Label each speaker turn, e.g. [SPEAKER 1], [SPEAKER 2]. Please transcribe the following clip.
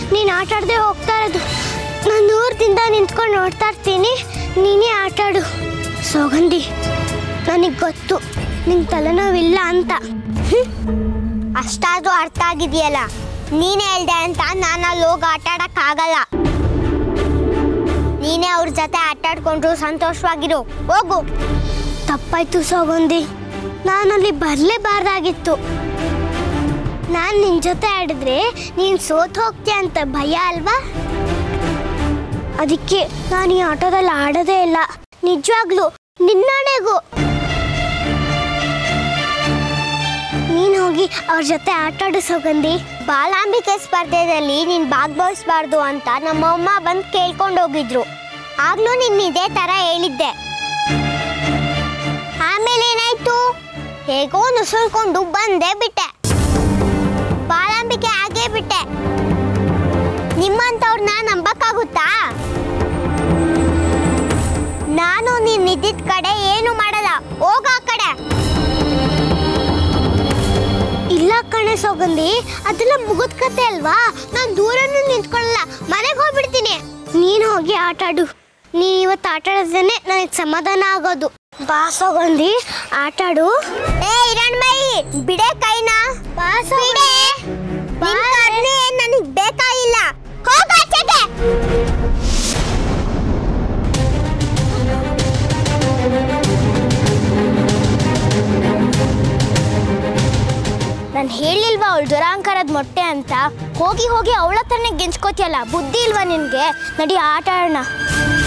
[SPEAKER 1] ನೀನು ಆಟ ಆಡದೆ ಹೋಗ್ತಾ ಇರೋದು ನಾನು ದೂರದಿಂದ ನಿಂತ್ಕೊಂಡು ನೋಡ್ತಾ ಇರ್ತೀನಿ ನೀನೇ ಆಟ ಆಡು ಸೌಗಂಧಿ ನನಗೆ ಗೊತ್ತು ನಿಂಗೆ ತಲೆನೋವಿಲ್ಲ ಅಂತ ಅಷ್ಟಾದ್ರೂ ಅರ್ಥ ಆಗಿದೆಯಲ್ಲ ನೀನೇ ಹೇಳ್ದೆ ಅಂತ ನಾನು ಅಲ್ಲಿ ಹೋಗಿ ಆಟ ಆಡಕ್ಕಾಗಲ್ಲ ನೀನೇ ಅವ್ರ ಜೊತೆ ಆಟ ಆಡ್ಕೊಂಡ್ರು ಸಂತೋಷವಾಗಿರು ಹೋಗು ತಪ್ಪಾಯ್ತು ಸೌಗಂಧಿ ನಾನಲ್ಲಿ ಬರಲೇಬಾರ್ದಾಗಿತ್ತು ನಾನು ನಿನ್ನ ಜೊತೆ ಆಡಿದ್ರೆ ನೀನು ಸೋತ್ ಹೋಗ್ತೀಯ ಅಂತ ಭಯ ಅಲ್ವಾ ಅದಕ್ಕೆ ನಾನು ಈ ಆಟೋದಲ್ಲಿ ಆಡೋದೇ ಇಲ್ಲ ನಿಜವಾಗ್ಲು ನಿನ್ನಾಣೆಗೂ ನೀನು ಹೋಗಿ ಅವ್ರ ಜೊತೆ ಆಟ ಆಡು ಸೌಗಂಧಿ ಬಾಲಾಂಬಿಕೆ ಸ್ಪರ್ಧೆಯಲ್ಲಿ ನೀನು ಭಾಗವಹಿಸ್ಬಾರ್ದು ಅಂತ ನಮ್ಮಮ್ಮ ಬಂದು ಕೇಳ್ಕೊಂಡು ಹೋಗಿದ್ರು ಆಗ್ಲೂ ನಿನ್ನ ಇದೇ ಥರ ಹೇಳಿದ್ದೆ ಆಮೇಲೆ ಏನಾಯ್ತು ಹೇಗೋ ನುಸುಳ್ಕೊಂಡು ಬಂದೇ ಬಿಟ್ಟೆ ಬಾಲಾಂಬಿಕೆ ಆಗೇ ಬಿಟ್ಟೆ ನಿಮ್ಮಂಥವ್ರನ್ನ ನಂಬಕ್ಕಾಗುತ್ತಾ ನಾನು ನೀನ್ ನಿದ್ದಿದ್ ಕಡೆ ಏನು ಮಾಡಲ್ಲ ಹೋಗ ಆ ಕಡೆ ಇಲ್ಲ ಕಣೆ ಸೌಗಂಧಿ ಅದೆಲ್ಲ ಮುಗಿದ ಕತೆ ಅಲ್ವಾ ನಾನು ದೂರನೂ ನಿಂತ್ಕೊಳ್ಳಲ್ಲ ಮನೆಗೆ ಹೋಗ್ಬಿಡ್ತೀನಿ ನೀನು ಹೋಗಿ ಆಟ ಆಡು ನೀನು ಇವತ್ತು ಆಟ ಆಡಿದ್ರೆ ನನಗೆ ಸಮಾಧಾನ ಆಗೋದು ಬಾ ಸೌಗಂಧಿ ಆಟ ಆಡು ಏ ಹಿರಣ್ಮಯಿ ಬಿಡೆ ಕೈನ ಬಾ ಬಿಡೆ ನನಗೆ ಬೇಕಾಗಿಲ್ಲ ಹೋಗ ಆಚೆಗೆ ನಾನು ಹೇಳಿಲ್ವಾ ಅವಳು ದುರಾಂಕಾರದ ಮೊಟ್ಟೆ ಅಂತ ಹೋಗಿ ಹೋಗಿ ಅವಳ ಹತ್ರನೇ ಗೆಂಚ್ಕೋತಿಯಲ್ಲ ಬುದ್ಧಿ ಇಲ್ವಾ ನಿನಗೆ ನಡಿ ಆಟ ಆಡೋಣ